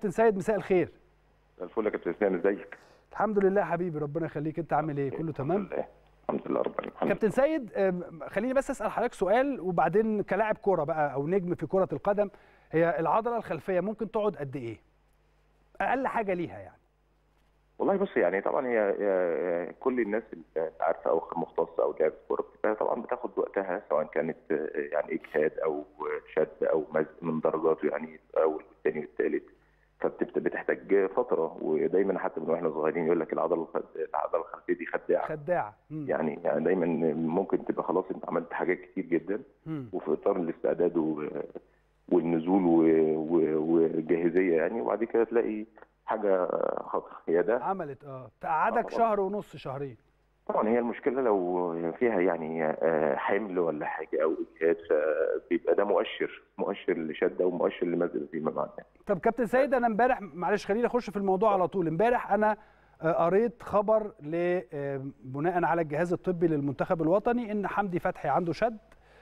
كابتن سيد مساء الخير الفل يا كابتن اسلام ازيك؟ الحمد لله حبيبي ربنا يخليك انت عامل ايه كله تمام الحمد لله الحمد لله رب العالمين الحمد كابتن سيد آم، خليني بس اسال حضرتك سؤال وبعدين كلاعب كوره بقى او نجم في كره القدم هي العضله الخلفيه ممكن تقعد قد ايه اقل حاجه ليها يعني والله بص يعني طبعا هي هي- كل الناس اللي عارفه او مختصه او لعبت كوره بتبقى طبعا بتاخد وقتها سواء كانت يعني اجهاد او شد او مزق من درجاته يعني الاول والثاني والثالث فبتبقى بتحتاج فتره ودايما حتى من واحنا صغيرين يقول لك العضله الخ- العضله الخلفيه دي خداعه خداعه مم. يعني يعني دايما ممكن تبقى خلاص انت عملت حاجات كتير جدا مم. وفي اطار الاستعداد و- والنزول و- و- والجاهزيه يعني وبعد كده تلاقي حاجه خطر هي ده عملت اه تقعدك طبعاً. شهر ونص شهرين طبعا هي المشكله لو فيها يعني آه، حمل ولا حاجه او اجهاد فبيبقى ده مؤشر مؤشر لشد او مؤشر لمزق فيما معناه طب كابتن سيد انا امبارح معلش خليني اخش في الموضوع على طول امبارح انا آه، قريت خبر ل آه، بناء على الجهاز الطبي للمنتخب الوطني ان حمدي فتحي عنده شد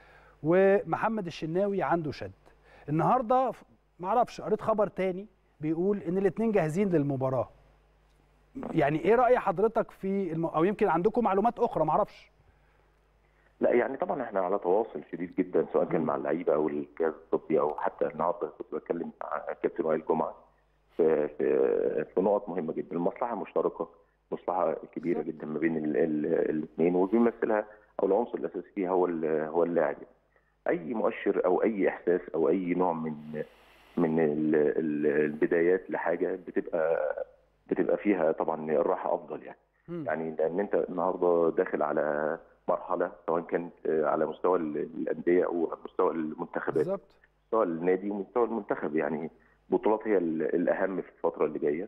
ومحمد الشناوي عنده شد النهارده ف- معرفش قريت خبر تاني بيقول ان الاثنين جاهزين للمباراه يعني ايه راي حضرتك في الم... او يمكن عندكم معلومات اخرى معرفش لا يعني طبعا احنا على تواصل شديد جدا سواء كان مع اللعيبه او الجهاز الطبي او حتى النهارده كنت بتكلم مع كابتن وائل جمعه في في في نقط مهمه جدا المصلحه مشتركه مصلحه كبيره جدا ما بين الاثنين وبيمثلها او العنصر الاساسي فيها هو ال- هو اللاعب اي مؤشر او اي احساس او اي نوع من من ال- ال- البدايات لحاجه بتبقى بتبقى فيها طبعا الراحه افضل يعني مم. يعني لان انت النهارده داخل على مرحله سواء كانت على مستوى الانديه او على مستوى المنتخبات بالظبط مستوى النادي ومستوى المنتخب يعني بطولات هي ال- الاهم في الفتره اللي جايه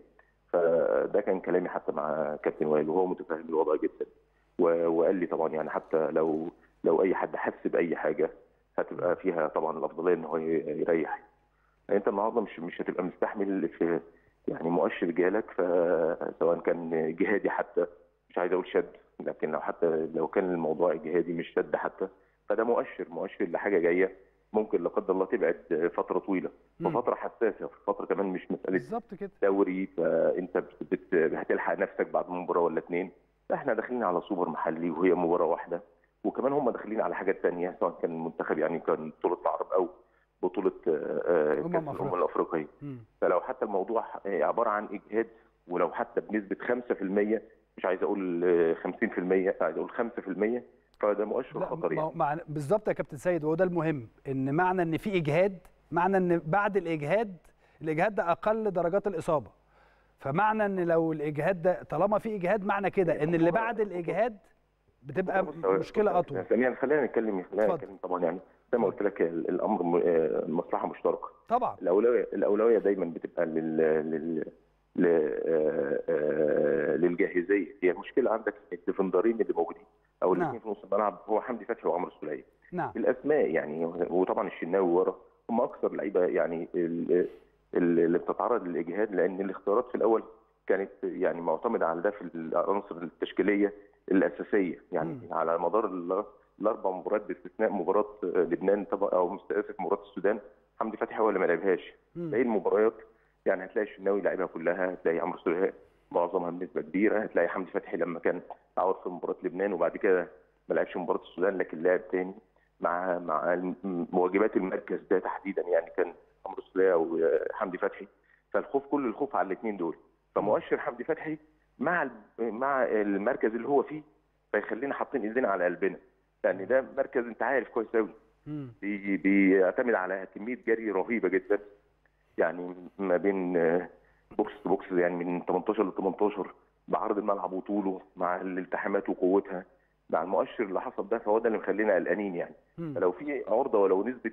فده كان كلامي حتى مع كابتن وائل وهو متفهم الوضع جدا و- وقال لي طبعا يعني حتى لو لو اي حد حس باي حاجه هتبقى فيها طبعا الافضليه ان هو ي- يريح انت النهارده مش مش هتبقى مستحمل في يعني مؤشر جالك فسواء كان جهادي حتى مش عايز اقول شد لكن لو حتى لو كان الموضوع جهادي مش شد حتى فده مؤشر مؤشر لحاجه جايه ممكن لا قدر الله تبعد فتره طويله مم. ففتره حساسه فتره كمان مش مساله بالظبط كده دوري فانت بت- بت- هتلحق نفسك بعد مباراه ولا اتنين لا احنا داخلين على سوبر محلي وهي مباراه واحده وكمان هم داخلين على حاجات تانية سواء كان المنتخب يعني كان بطوله العرب او بطوله آه، آه، أمم كاس الامم أفريقيا. الافريقيه مم. فلو حتى الموضوع آه، عباره عن اجهاد ولو حتى بنسبه 5% مش عايز اقول آه، 50% عايز اقول 5% فده مؤشر لا خطر ما- يعني مع... بالظبط يا كابتن سيد وهو ده المهم ان معنى ان في اجهاد معنى ان بعد الاجهاد الاجهاد ده اقل درجات الاصابه فمعنى ان لو الاجهاد ده طالما في اجهاد معنى كده ان اللي بعد الاجهاد بتبقى بص- مشكله اطول ثانيا خلينا نتكلم خلينا اتفضل. نتكلم طبعا يعني زي ما قلت لك ال- الامر م- آه، المصلحه مشتركه طبعا الاولويه الاولويه دايما بتبقى لل لل ل- آه، آه، للجاهزيه هي المشكله عندك الديفندرين اللي موجودين او نعم. الاثنين في نص الملعب هو حمدي فتحي وعمرو السوليه نعم الاسماء يعني وطبعا الشناوي ورا هم اكثر لعيبه يعني ال- ال- اللي بتتعرض للاجهاد لان الاختيارات في الاول كانت يعني معتمده على ده في العناصر التشكيليه الاساسيه يعني مم. على مدار ال- الاربع مباريات باستثناء مباراه لبنان طبعا او اسف مباراه السودان حمدي فتحي هو اللي ما لعبهاش مم. باقي المباريات يعني هتلاقي الشناوي لعبها كلها هتلاقي عمرو سوليه معظمها بنسبه كبيره هتلاقي حمدي فتحي لما كان تعور في مباراه لبنان وبعد كده ما لعبش مباراه السودان لكن لعب تاني مع مع الم- مواجبات المركز ده تحديدا يعني كان عمرو سوليه وحمدي فتحي فالخوف كل الخوف على الاثنين دول فمؤشر حمدي فتحي مع ال- مع المركز اللي هو فيه فيخلينا حاطين ايدينا على قلبنا لان ده مركز انت عارف كويس قوي مم. بي- بيعتمد على كميه جري رهيبه جدا يعني ما بين آه، بوكس تو بوكس يعني من 18 ل 18 بعرض الملعب وطوله مع الالتحامات وقوتها مع المؤشر اللي حصل ده فهو ده اللي مخلينا قلقانين يعني مم. فلو في عرضه ولو نسبه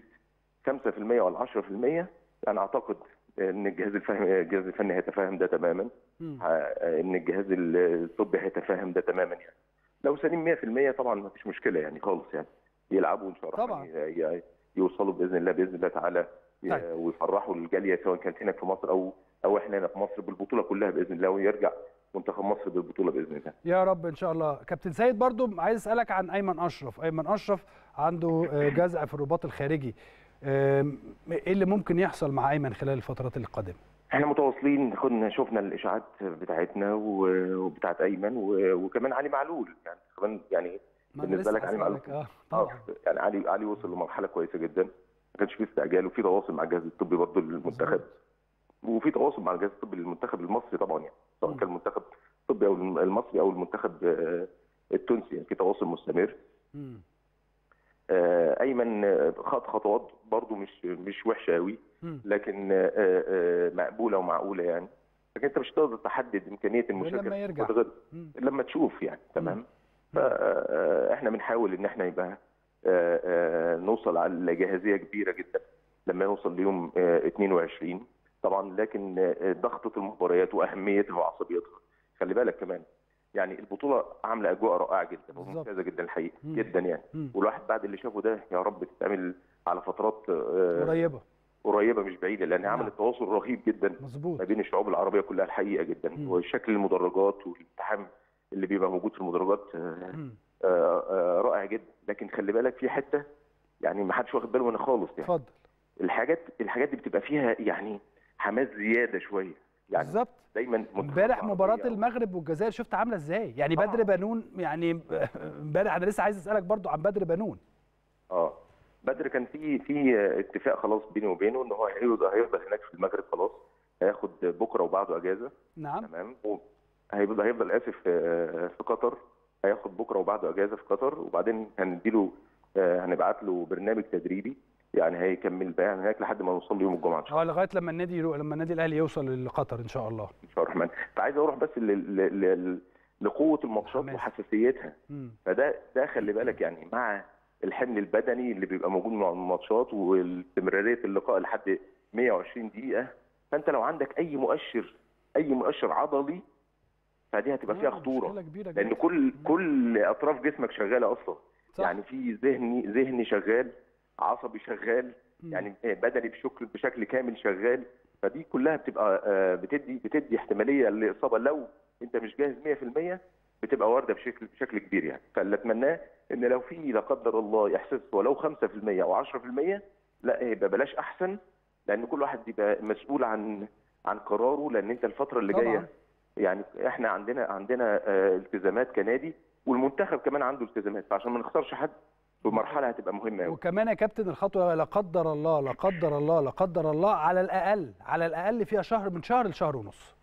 5% ولا 10% انا اعتقد ان الجهاز الفني الجهاز الفني هيتفاهم ده تماما مم. ه- ان الجهاز الطبي هيتفاهم ده تماما يعني لو سليم 100% طبعا ما فيش مشكله يعني خالص يعني يلعبوا ان شاء الله طبعا. ي- ي- يوصلوا باذن الله باذن الله تعالى ي- طيب. ويفرحوا الجاليه سواء كانت هنا في مصر او او احنا هنا في مصر بالبطوله كلها باذن الله ويرجع منتخب مصر بالبطوله باذن الله يا رب ان شاء الله كابتن سيد برضو عايز اسالك عن ايمن اشرف ايمن اشرف عنده آه، جزع في الرباط الخارجي آم، ايه اللي ممكن يحصل مع ايمن خلال الفترات القادمه احنا متواصلين كنا شفنا الاشاعات بتاعتنا و- وبتاعت ايمن و- وكمان علي معلول يعني كمان يعني ما أنا بالنسبة لسه لك علي معلول. هسألك، اه اه طبعا يعني علي علي وصل لمرحله كويسه جدا ما كانش فيه استعجال وفي تواصل مع الجهاز الطبي برضه للمنتخب مظبوط. وفي تواصل مع الجهاز الطبي للمنتخب المصري طبعا يعني سواء مم. كان المنتخب الطبي او المصري او المنتخب آه، التونسي يعني في تواصل مستمر مم. آه، ايمن آه، خد خطوات برضه مش مش وحشه قوي مم. لكن آه، آه، مقبوله ومعقوله يعني لكن انت مش هتقدر تحدد امكانيه المشاركه لما يرجع. غير مم. لما تشوف يعني تمام فاحنا بنحاول ان احنا يبقى آه، آه، نوصل على جاهزيه كبيره جدا لما نوصل ليوم آه، 22 طبعا لكن آه، ضغطه المباريات واهميتها وعصبيتها خلي بالك كمان يعني البطوله عامله اجواء رائعه جدا بالظبط. وممتازه جدا الحقيقه مم. جدا يعني مم. والواحد بعد اللي شافه ده يا رب تتعمل على فترات آه، قريبه قريبه مش بعيده لان نعم. عملت تواصل رهيب جدا مظبوط ما بين الشعوب العربيه كلها الحقيقه جدا مم. وشكل المدرجات والالتحام اللي بيبقى موجود في المدرجات آه، مم. آه، آه، رائع جدا لكن خلي بالك في حته يعني ما حدش واخد باله منها خالص يعني اتفضل الحاجات الحاجات دي بتبقى فيها يعني حماس زياده شويه يعني بالظبط دايما منتخب امبارح العربية مباراه أو- المغرب والجزائر شفت عامله ازاي يعني طبعاً. بدر بنون يعني امبارح انا لسه عايز اسالك برضو عن بدر بنون اه بدر كان في في اتفاق خلاص بيني وبينه ان هو هيفضل هيفضل هناك في المغرب خلاص هياخد بكره وبعده اجازه نعم تمام و- هيفضل هيفضل اسف آه، في قطر هياخد بكره وبعده اجازه في قطر وبعدين هنديله آه، هنبعت له برنامج تدريبي يعني هيكمل بقى هناك لحد ما نوصل له يوم الجمعه ان شاء اه لغايه لما النادي يرو... لما النادي الاهلي يوصل لقطر ان شاء الله الله ان شاء الله الرحمن فعايز اروح بس ل- ل- ل- لقوه الماتشات حماس. وحساسيتها مم. فده ده خلي بالك يعني مع الحمل البدني اللي بيبقى موجود مع الماتشات واستمراريه اللقاء لحد 120 دقيقه فانت لو عندك اي مؤشر اي مؤشر عضلي فدي هتبقى فيها آه، خطوره مشكله كبيره لان جدا كل كل اطراف جسمك شغاله اصلا صح. يعني في ذهني ذهني شغال عصبي شغال مم. يعني بدني بشكل بشكل كامل شغال فدي كلها بتبقى آه، بتدي بتدي احتماليه للاصابه لو انت مش جاهز 100% بتبقى وارده بشكل بشكل كبير يعني فاللي اتمناه ان لو في لا قدر الله احساس ولو 5% او 10% لا يبقى بلاش احسن لان كل واحد يبقى مسؤول عن عن قراره لان انت الفتره اللي طبعاً. جايه يعني احنا عندنا عندنا آه، التزامات كنادي والمنتخب كمان عنده التزامات فعشان ما نخسرش حد في مرحله هتبقى مهمه قوي وكمان يا كابتن الخطوه لا قدر الله لا قدر الله لا قدر الله على الاقل على الاقل فيها شهر من شهر لشهر ونص